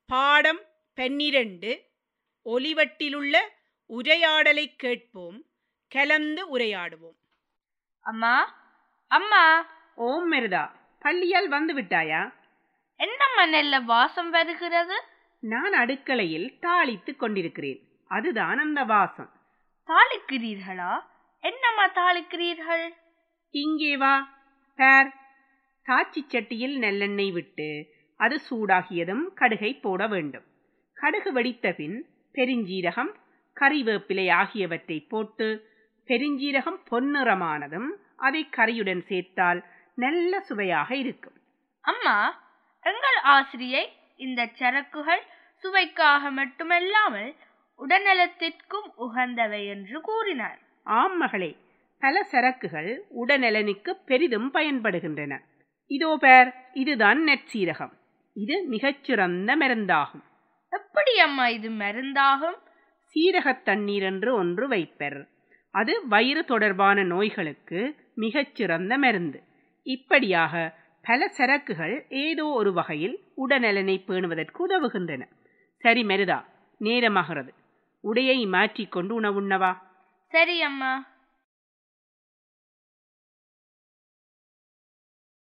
பாடம் பன்னிரண்டு ஒலிவட்டிலுள்ள உரையாடலை கேட்போம் கலந்து உரையாடுவோம் அம்மா அம்மா ஓம் மெருதா பள்ளியால் வந்து விட்டாயா என்னம்மா நெல்ல வாசம் வருகிறது நான் அடுக்கலையில் தாளித்துக் கொண்டிருக்கிறேன் அதுதான் அந்த வாசம் தாளிக்கிறீர்களா என்னம்மா தாளிக்கிறீர்கள் இங்கே வா பேர் காய்ச்சி சட்டியில் நெல்லெண்ணெய் விட்டு அது சூடாகியதும் கடுகை போட வேண்டும் கடுகு வெடித்த பின் பெருஞ்சீரகம் கறிவேப்பிலை ஆகியவற்றை போட்டு பெருஞ்சீரகம் பொன்னிறமானதும் அதை கறியுடன் சேர்த்தால் நல்ல சுவையாக இருக்கும் அம்மா எங்கள் ஆசிரியை இந்த சரக்குகள் சுவைக்காக மட்டுமல்லாமல் உடல்நலத்திற்கும் உகந்தவை என்று கூறினார் ஆம் மகளே பல சரக்குகள் உடல்நலனுக்கு பெரிதும் பயன்படுகின்றன இதோ பேர் இதுதான் நெற்சீரகம் இது மிகச்சிறந்த மருந்தாகும் எப்படி அம்மா இது மருந்தாகும் சீரகத் தண்ணீர் என்று ஒன்று வைப்பர் அது வயிறு தொடர்பான நோய்களுக்கு மிகச்சிறந்த மருந்து இப்படியாக பல சரக்குகள் ஏதோ ஒரு வகையில் உடல்நலனை பேணுவதற்கு உதவுகின்றன சரி மருதா நேரமாகிறது உடையை மாற்றிக்கொண்டு உணவுண்ணவா சரி அம்மா